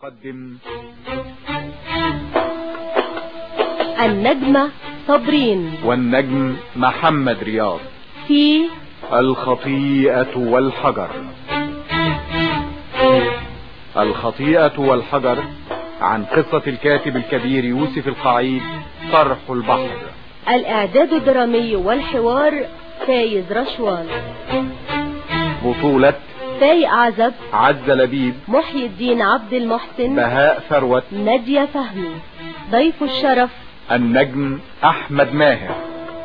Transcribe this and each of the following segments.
تقدم النجمة صابرين والنجم محمد رياض في الخطيئة والحجر الخطيئة والحجر عن قصة الكاتب الكبير يوسف القعيد طرح البحر الإعداد الدرامي والحوار فايز رشوان بطولة فايق عزب عز لبيب محي الدين عبد المحسن بهاء ثروت نادية فهمي ضيف الشرف النجم أحمد ماهر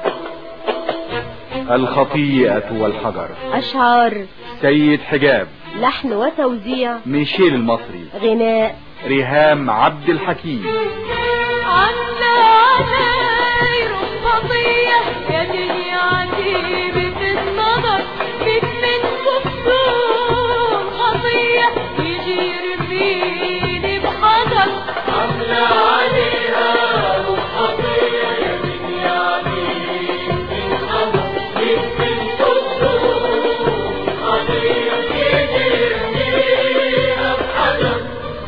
الخطيئة والحجر أشعار سيد حجاب لحن وتوزيع ميشيل المصري غناء ريهام عبد الحكيم عنا عشاير خطية يا دنيا عجيبة النظر فيك من كفون خطية يجي يرميني بحجر عاملة عليها خطية يا دنيا عجيبة النظر فيك من كفون خطية يجي يرميها بحجر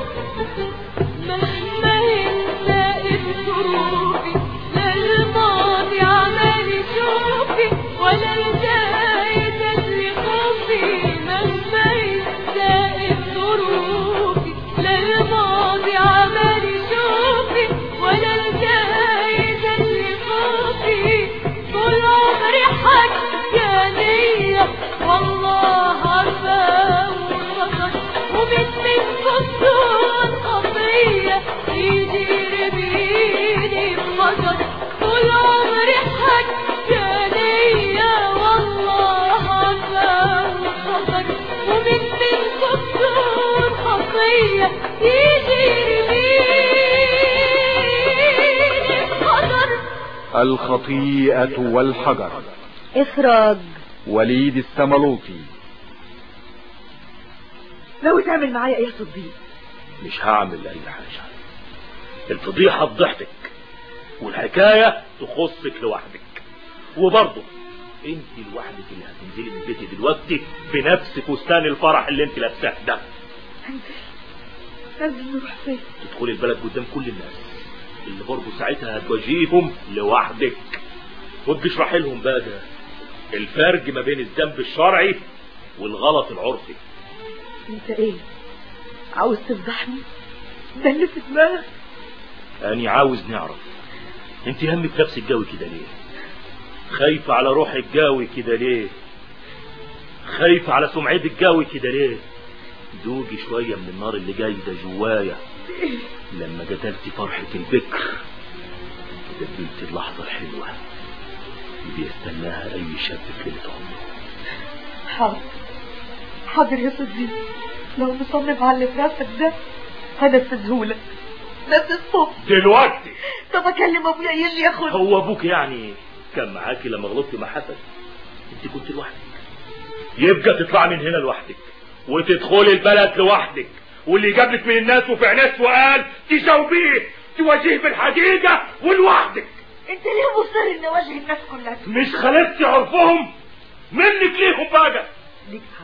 مهما ينسى ظروفي لا الماضي عمال يشوفي ولا الجاي تدري خوفي مهما ينسى ظروفي لا الماضي عمال يشوفي ولا الجاي تدري خوفي طول عمري حكانية والله عارفة وخطر ومن كنتون خطية يجي يرميني بمطر طول عمري حكانية والله عارفة وخطر ومن كنتون خطية يجي يرميني بمطر الخطيئة والحجر إخراج وليد السملوطي لو تعمل معايا ايه يا صديق مش هعمل اي حاجة الفضيحة بضحتك والحكاية تخصك لوحدك وبرضه انت لوحدك اللي هتنزلي من بيتي دلوقتي بنفس فستان الفرح اللي انت لابساه ده لازم نروح فين تدخلي البلد قدام كل الناس اللي برضه ساعتها هتواجهيهم لوحدك وتشرحي لهم بقى ده الفرق ما بين الذنب الشرعي والغلط العرفي انت ايه عاوز تفضحني ده اللي في دماغك أنا عاوز نعرف انت همك نفسك جاوي كده ليه خايفة على روحك جاوي كده ليه خايفة على سمعتك جاوي كده ليه دوجي شوية من النار اللي جاي ده جوايا لما قتلتي فرحة البكر قتلتي اللحظة الحلوة اللي بيستناها أي شاب في ليلة عمره حاضر حاضر يا صديق لو مصمم على اللي في راسك ده هنفذهولك بس الصبح دلوقتي طب اكلم ابويا يلي ياخد هو ابوك يعني كان معاكي لما غلطتي مع حسن انت كنت لوحدك يبقى تطلع من هنا لوحدك وتدخلي البلد لوحدك واللي جابلك من الناس وفي عينات سؤال تجاوبيه تواجهيه بالحقيقة ولوحدك انت ليه مصر ان اواجه الناس كلها مش خلصتي عرفهم منك ليهم بقى ليك حق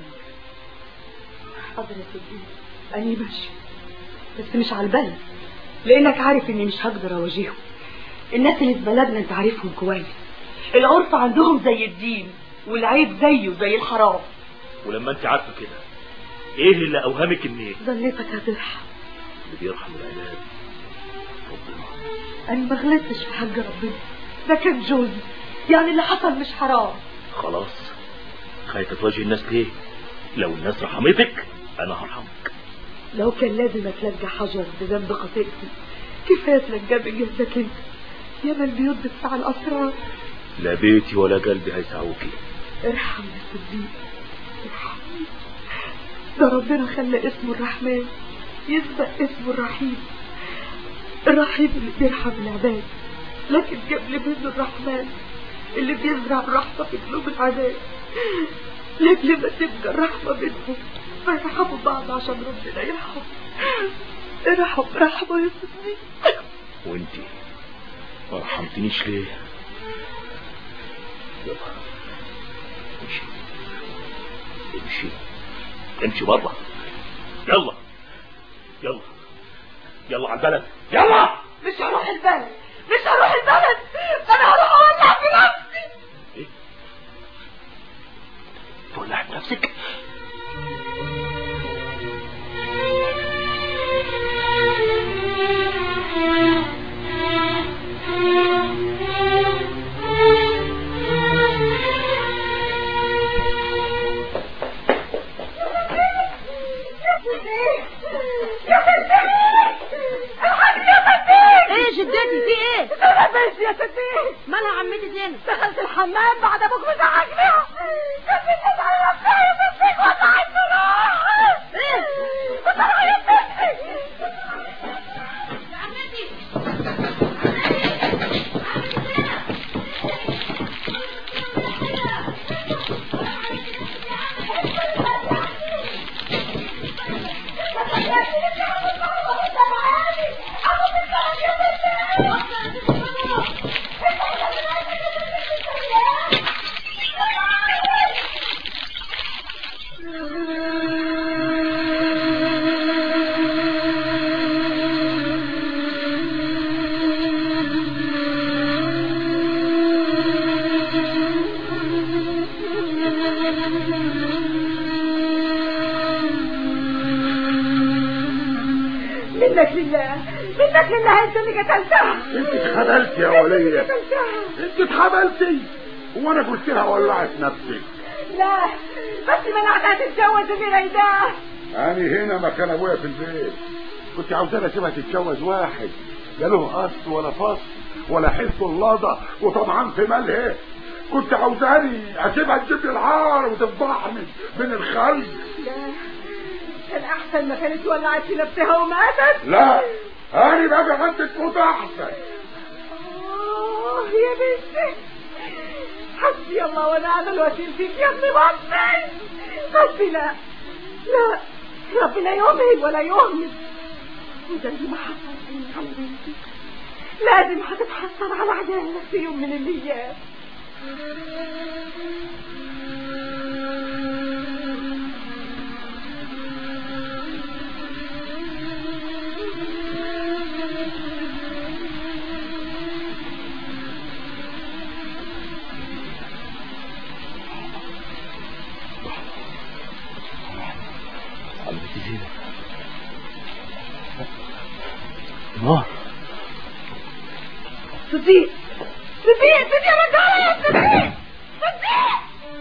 حاضر يا صديق اني ماشي بس مش على البلد لانك عارف اني مش هقدر اواجههم الناس اللي في بلدنا انت عارفهم كويس العرف عندهم زي الدين والعيب زيه زي الحرام ولما انت عارفه كده ايه اللي اوهمك ان ظنيتك هترحم اللي بيرحم العباد ربنا انا ما غلطتش في حق ربنا ده كان جوزي يعني اللي حصل مش حرام خلاص خايفه تواجه الناس ليه لو الناس رحمتك انا هرحمك لو كان لازم اتلقى حجر بذنب خطيئتي كفايه اتلقى بجلدك انت يا من البيوت بتاع الاسرار لا بيتي ولا قلبي هيسعوكي ارحم يا صديق ارحم ده ربنا خلى اسمه الرحمن يسبق اسمه الرحيم الرحيم اللي بيرحم العباد لكن قبل منه الرحمن اللي بيزرع الرحمة في قلوب العباد لأجل ما تبقى الرحمة بينهم فيرحموا بعض عشان ربنا يرحم ارحم رحمة يا صديق وانتي ما رحمتنيش ليه يلا امشي امشي امشي بره يلا يلا يلا على البلد يلا مش هروح البلد مش هروح البلد انا هروح اولع في نفسي تولع نفسك ايه جدتي في ايه بس يا ستي مالها عمتي زينب دخلت الحمام بعد ابوك مزعجني كنت تتعرف فيا بنتك وقعت ايه منك لله منك لله انت اللي قتلتها انت اتخبلتي يا ولية قتلتها انت اتخبلتي هو انا قلت لها ولعت نفسك لا بس منعتها تتجوز بريداه انا هنا مكان ابويا في البيت كنت عاوزانا اسيبها تتجوز واحد لا له اصل ولا فصل ولا حس اللضة وطبعا في مالها كنت عاوزاني اسيبها تجيب لي العار وتفضحني بين الخلق لا كان احسن ما كانت ولعت في نفسها وماتت لا انا بقى عندك موت احسن آه يا بنتي حسبي الله ونعم الوكيل فيك يا ابن بطني حسبي لا لا ربي لا يهمل ولا يهمل وده اللي ما حصل فيك يا بنتي لازم هتتحسر على عدالك في يوم من الايام عمتي زينب نار صديق صديق صديق رجعها يا صديق صديق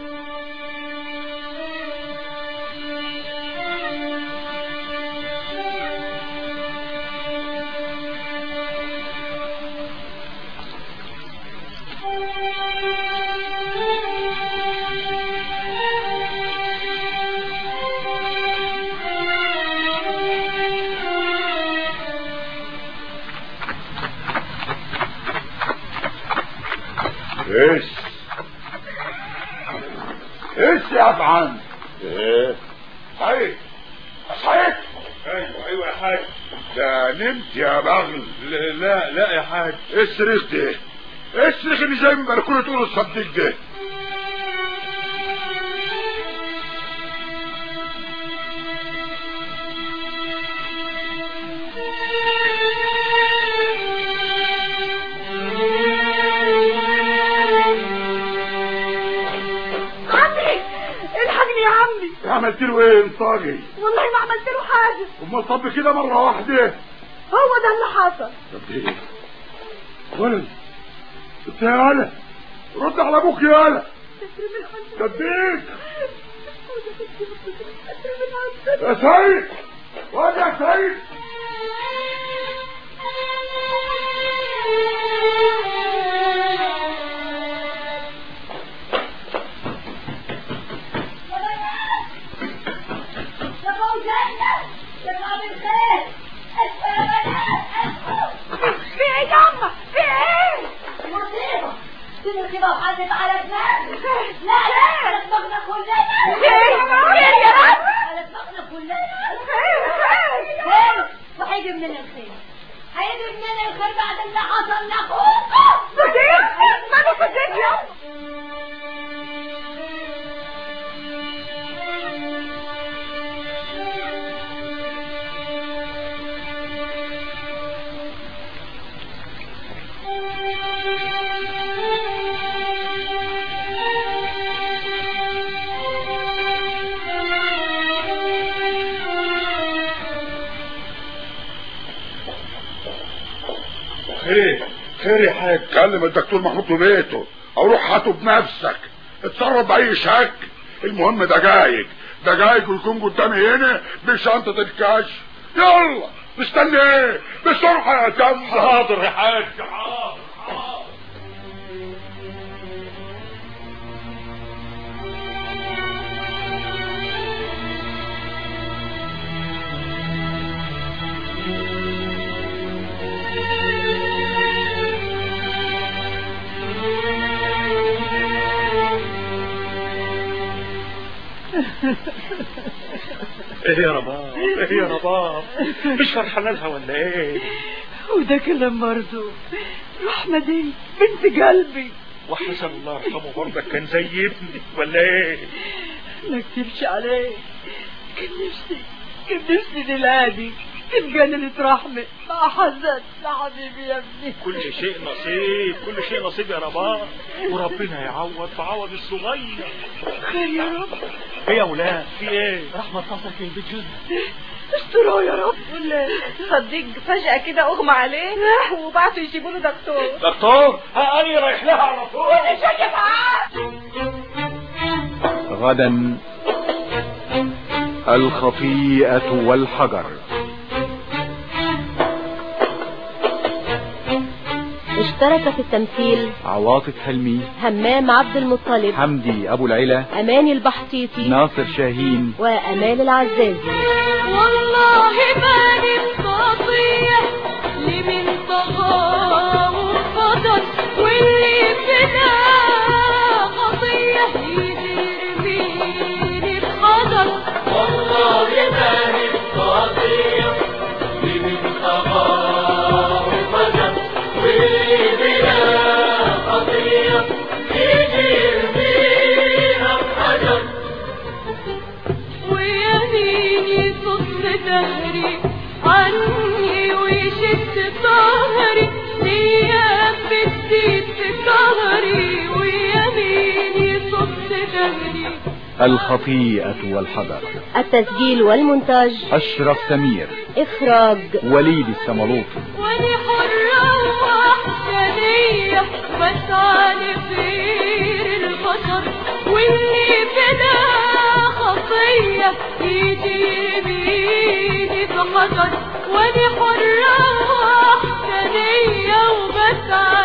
ايش ايش يا ابعان ايه صحيح صحيح ايوه ايوه يا حاج ده نمت يا بغل لا لا يا حاج اصرخ ده اصرخ اللي زي ما كنت تقول الصديق ده عمي الحقني يا عمي عملت له ايه انطاقي والله ما عملت له حاجه امال طب كده مره واحده هو ده اللي حصل طب ايه ولد انت يا ولد رد على ابوك يا ولد صديق يا سيد واد يا سيد في ايه يا عم في ايه مصيبة تدري كده وحدت على دماغي لا لا على دماغنا كلنا في ايه خير يا رب على دماغنا كلنا خير خير خير وهيجي مننا الخير هيجي مننا الخير بعد اللي حصل لاخوك صديق ما انا صديق يا خير خير يا حاج كلم الدكتور محمود في بيته او روح هاته بنفسك اتصرف باي شك المهم دقايق دقايق ويكون قدامي هنا بشنطة الكشف يلا مستني ايه بسرعة يا دم حاضر يا حاج حاضر حاضر ايه يا رباب ايه يا رباب مش فرحانه لها ولا ايه وده كلام برضه رحمة دي بنت قلبي وحسن الله يرحمه برضك كان زي ابني ولا ايه ما اكتبش عليك كان نفسي كان نفسي نلاقي تبقى ليلة رحمة مع حسن يا حبيبي يا ابني كل شيء نصيب كل شيء نصيب يا رباب وربنا يعوض بعوض الصغير خير يا رب ايه يا ولاد في ايه رحمه اتصل في البيت جوزها استرها يا رب صديق فجأة كده أغمى عليه وبعتوا يجيبوا له دكتور دكتور ها انا رايح لها على طول غدا الخطيئة والحجر اشترك في التمثيل عواطف حلمي همام عبد المطلب حمدي أبو العلا أماني البحطيطي ناصر شاهين وأمال العزازي والله بالي خطية لمن طغى وفضل واللي بدا خطية يدير بيني بقدر والله بالي خطية لمن طغى وفضل واللي بدا خطية يدير بيني بقدر ويميني صف دهري عني ويشد ظهري ليا بدي في ظهري ويميني صف دهري الخطيئة والحجر التسجيل والمونتاج أشرف سمير إخراج وليد السملوطي وانا حرة وحدانية بسعى لخير البشر واللي بلا خطية يجي بيدي بحجر وانا حرة وحدانية وبسعى